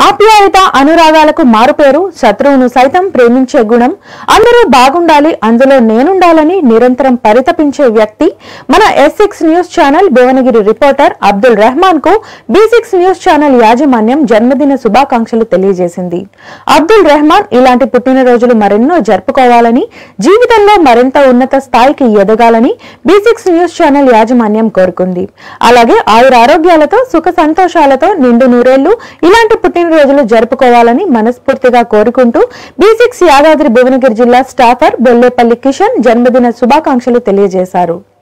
ఆప్యాయత అనురాగాలకు మారుపేరు శత్రువును సైతం ప్రేమించే గుణం అందరూ బాగుండాలి అందులో నేనుండాలని నిరంతరం పరితపించే వ్యక్తి మన S six news channel Bhuvanagiri reporter Abdul Rehman కు బి సిక్స్ న్యూస్ ఛానల్ యాజమాన్యం జన్మదిన శుభాకాంక్షలు తెలియజేసింది అబ్దుల్ రెహమాన్ ఇలాంటి పుట్టినరోజులు మరెన్నో జరుపుకోవాలని జీవితంలో మరింత ఉన్నత స్థాయికి ఎదగాలని బి సిక్స్ న్యూస్ ఛానల్ యాజమాన్యం కోరుకుంది అలాగే ఆయుర ఆరోగ్యాలతో సుఖ సంతోషాలతో నిండు నూరేళ్లు ఇలాంటి పుట్టినరోజులు జరుపుకోవాలని మనస్ఫూర్తిగా కోరుకుంటూ బి సిక్స్ యాదాద్రి భువనగిరి జిల్లా స్టాఫర్ బొల్లేపల్లి కిషన్ జన్మదిన శుభాకాంక్షలు తెలియజేశారు